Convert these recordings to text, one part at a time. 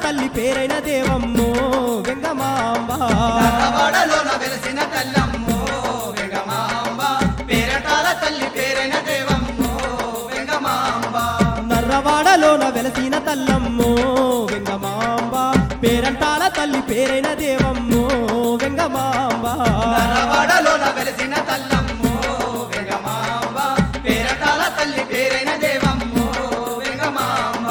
తల్లి పేరైన దేవమ్మో వెంగమాంబ నల్లవాడలోన వెలసిన తల్లమ్మో వెంగమాంబ పేరటాల తల్లి పేరైన దేవమ్మో వెంగమాంబ నర్రవాడలోన వెలసిన తల్లమ్మో వెంగమాంబ పేరంటాల తల్లి పేరైన దేవమ్మో వెంగమాంబ నల్లవాడలోన వెలసిన తల్లమ్మో వెంగమాంబ పేరటాల తల్లి పేరైన దేవమ్మో వెంగమాంబ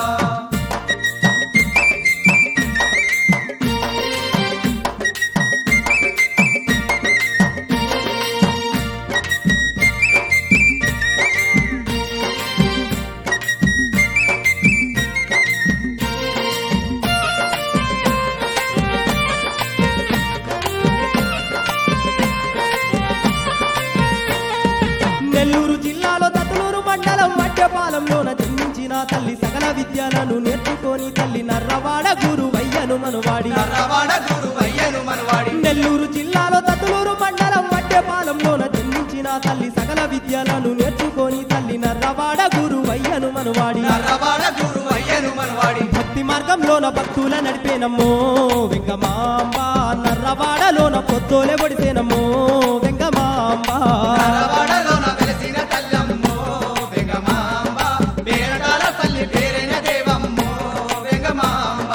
నెల్లూరు జిల్లాలో దతులూరు మండలం మధ్యపాలెంలోన జన్మించిన తల్లి సకల విద్యలను నేర్చుకొని తల్లి నర్రవాడ గురువయ్యను మనువాడి నల్లవాడ గురువయ్యను మనవాడి నెల్లూరు జిల్లాలో దతులూరు మండలం మధ్యపాలెంలోన జన్మించిన తల్లి సకల విద్యలను నేర్చుకొని తల్లి నర్రవాడ గురువయ్యను మనువాడి నల్లవాడ గురువయ్యను మనవాడి భక్తి మార్గంలోన భక్తుల నడిపేనమ్మో వెంగమాంబ నర్రవాడలోన పొత్తోలే పొడిసేనమ్మో వెంగమాంబ నల్లవాడలోన వెలసిన తల్లమ్మో వెంగమాంబ పేరటాల తల్లి పేరైన దేవమ్మో వెంగమాంబ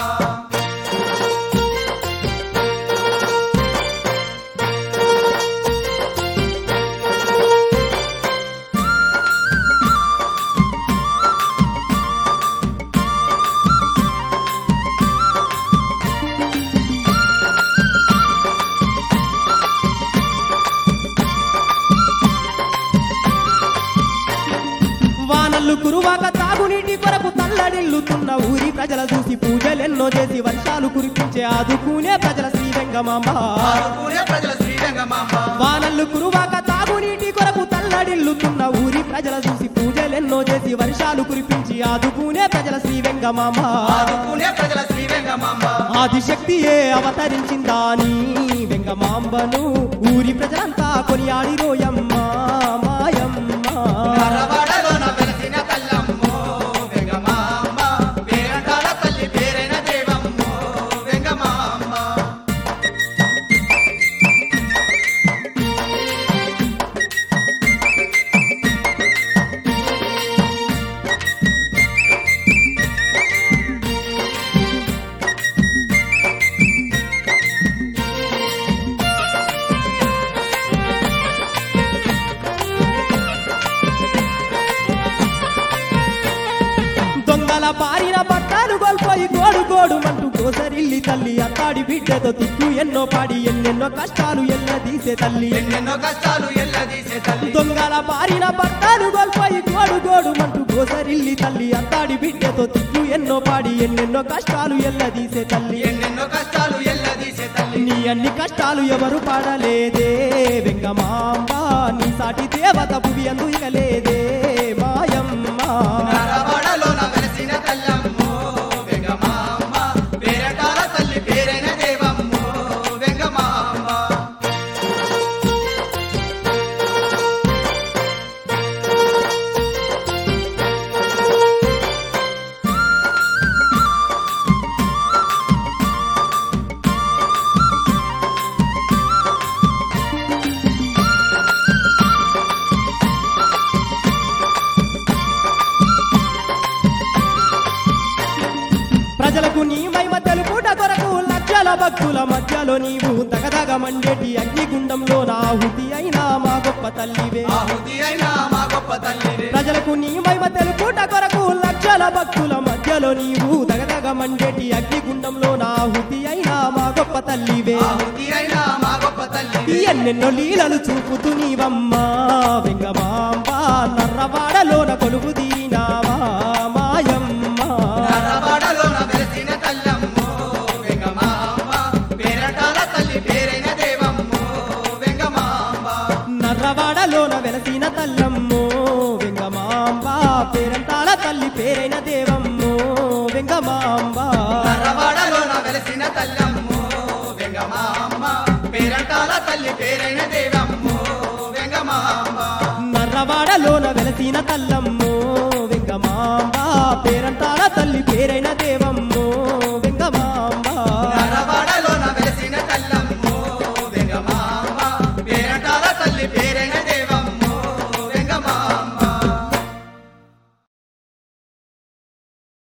వానల్లు కురువాక తాగునీటి కొరకు తల్లడిల్లుతున్న ఊరి ప్రజల చూసి పూజలెన్నో చేసి వర్షాలు కురిపించే ఆదుకునే ప్రజల శ్రీ వెంగమాంబ ఆదుకునే ప్రజల శ్రీ వెంగమాంబ వానల్లు కురువాక తాగునీటి కొరకు తల్లడిల్లుతున్న ఊరి ప్రజల చూసి పూజలెన్నో చేసి వర్షాలు కురిపించి ఆదుకునే ప్రజల శ్రీ వెంగమాంబ ఆదుకునే ప్రజల శ్రీ వెంగమాంబ ఆదిశక్తియే అవతరించిందా నీ వెంగమాంబను ఊరి ప్రజలంతా కొనియాడి రోయమ్మ మాయమ్మ నల్లవాడలోన వెలసిన తల్లమ్మో వెంగమాంబ పేరటాల తల్లి పేరైన దేవమ్మో వెంగమాంబ దొంగల పారిన పట్టాలు కోల్పోయి గోడు గోడు మంటూ కోసరిల్లి తల్లి అత్తాడి బిడ్డతో తిట్టు ఎన్నో పాడి ఎన్నెన్నో కష్టాలు ఎల్ల తీసే తల్లి ఎన్నెన్నో కష్టాలు ఎల్లదీసే తల్లి దొంగల పారిన పట్టాలు కోల్పోయి గోడు గోడు మంటూ కోసరిల్లి తల్లి అత్తాడి బిడ్డతో తిట్టు ఎన్నో పాడి ఎన్నెన్నో కష్టాలు ఎల్ల తీసే తల్లి ఎన్నెన్నో కష్టాలు ఎల్లదీసే తల్లి నీ అన్ని కష్టాలు ఎవరు పాడలేదే వెంగమాంబ నీ సాటి దేవత భువి అందు ఇక లేదే మాయమ్మ నరవాడలోన వెలసిన తల్లమ్మో వెంగమాంబ పేరటాల తల్లి పేరైన దేవమ్మో వెంగమాంబ ప్రజలకు నీ మహిమ తెలుపుట కొరకు లక్షల భక్తుల మధ్యలో నీవు దగదగ మండేటి అగ్నిగుండంలో నాహుతి అయినా మా గొప్ప తల్లివే ఆహుతి అయినా మా గొప్ప తల్లివే ప్రజలకు నీ మహిమ తెలుపుట కొరకు లక్షల భక్తుల మధ్యలో నీవు దగదగ మండేటి అగ్నిగుండంలో నాహుతి అయినా మా గొప్ప తల్లివే ఆహుతి అయినా మా గొప్ప తల్లివే ఎన్నెన్నో లీలలు చూపుతూ నీవమ్మా వెంగమాంబ నర్రవాడలోన కొలువు దీనావా మాయమ్మ నరవాడలోన వెలసిన తల్లమ్మో వెంగమాంబ పేరటాల తల్లి పేరైన దేవమ్మో వెంగమాంబ నర్రవాడలోన వెలసిన తల్లమ్మో వెంగమాంబ పేరంటాల తల్లి పేరైన దేవమ్మో వెంగమాంబ నరవాడలోన వెలసిన తల్లమ్మో వెంగమాంబ పేరటాల తల్లి పేరైన దేవమ్మో వెంగమాంబ నర్రవాడలోన వెలసిన తల్లమ్మ